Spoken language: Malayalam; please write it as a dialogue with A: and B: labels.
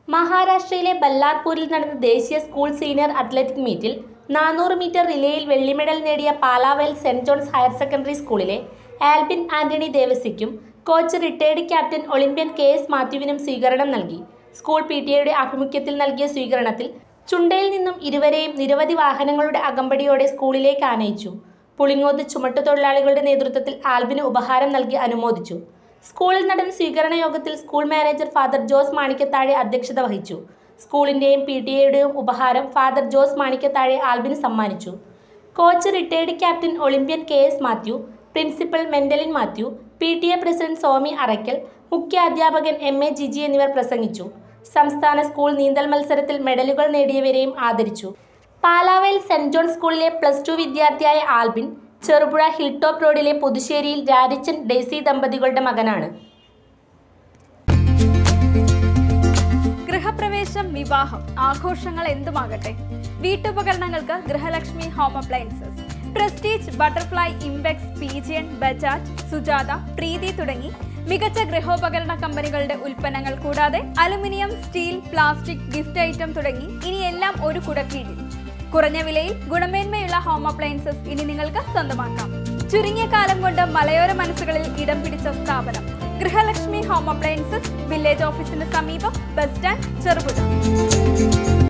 A: മഹാരാഷ്ട്രയിലെ ബല്ലാർപൂരിൽ നടന്ന ദേശീയ സ്കൂൾ സീനിയർ അത്ലറ്റിക് മീറ്റിൽ നാനൂറ് മീറ്റർ റിലേയിൽ വെള്ളി മെഡൽ നേടിയ Palavayal Saint John's higher secondary സ്കൂളിലെ ആൽബിൻ ആന്റണി ദേവസിക്കും coach retired captain Olympian K S മാത്യുവിനും സ്വീകരണം നൽകി സ്കൂൾ പി ടി എയുടെ ആഭിമുഖ്യത്തിൽ നൽകിയ സ്വീകരണത്തിൽ ചുണ്ടയിൽ നിന്നും ഇരുവരെയും നിരവധി വാഹനങ്ങളുടെ അകമ്പടിയോടെ സ്കൂളിലേക്ക് ആനയിച്ചു പുളിങ്ങോത്ത് ചുമട്ടുതൊഴിലാളികളുടെ നേതൃത്വത്തിൽ ആൽബിന് ഉപഹാരം നൽകി അനുമോദിച്ചു സ്കൂളിൽ നടന്ന സ്വീകരണ യോഗത്തിൽ school manager father Jose Manikkathazhe അധ്യക്ഷത വഹിച്ചു സ്കൂളിൻ്റെയും പി ടി എയുടെയും ഉപഹാരം ഫാദർ ജോസ് മാണിക്കത്താഴെ ആൽബിന് സമ്മാനിച്ചു coach retired captain Olympian K S Mathew principal Mendalin Mathew P T A president Somi Arakkal മുഖ്യ അധ്യാപകൻ എം എ ജിജി എന്നിവർ പ്രസംഗിച്ചു സംസ്ഥാന സ്കൂൾ നീന്തൽ മത്സരത്തിൽ മെഡലുകൾ നേടിയവരെയും ആദരിച്ചു പാലാവയിൽ സെന്റ് ജോൺ സ്കൂളിലെ പ്ലസ് ടു വിദ്യാർത്ഥിയായ ആൽബിൻ ചെറുപുഴ ഹിൽ ടോപ്പ് റോഡിലെ പുതുശ്ശേരിയിൽ രാരിച്ചൻ ഡെയ്സി ദമ്പതികളുടെ മകനാണ്
B: ഗൃഹപ്രവേശം വിവാഹം ആഘോഷങ്ങൾ എന്തുമാകട്ടെ വീട്ടുപകരണങ്ങൾക്ക് Grihalakshmi home appliances Prestige Butterfly ഇംബെക്സ് പീജിയൻ ബജാജ് സുജാത പ്രീതി തുടങ്ങി മികച്ച ഗൃഹോപകരണ കമ്പനികളുടെ ഉൽപ്പന്നങ്ങൾ കൂടാതെ aluminium steel plastic gift item തുടങ്ങി ഇനി എല്ലാം ഒരു കുടക്കീഴിൽ കുറഞ്ഞ വിലയിൽ ഗുണമേന്മയുള്ള ഹോം അപ്ലയൻസസ് ഇനി നിങ്ങൾക്ക് സ്വന്തമാക്കാം ചുരുങ്ങിയ കാലം കൊണ്ട് മലയോര മനസ്സുകളിൽ ഇടം പിടിച്ച സ്ഥാപനം ഗൃഹലക്ഷ്മി ഹോം അപ്ലയൻസസ് വില്ലേജ് ഓഫീസിന് സമീപം ബസ് സ്റ്റാൻഡ് ചെറുപുഴ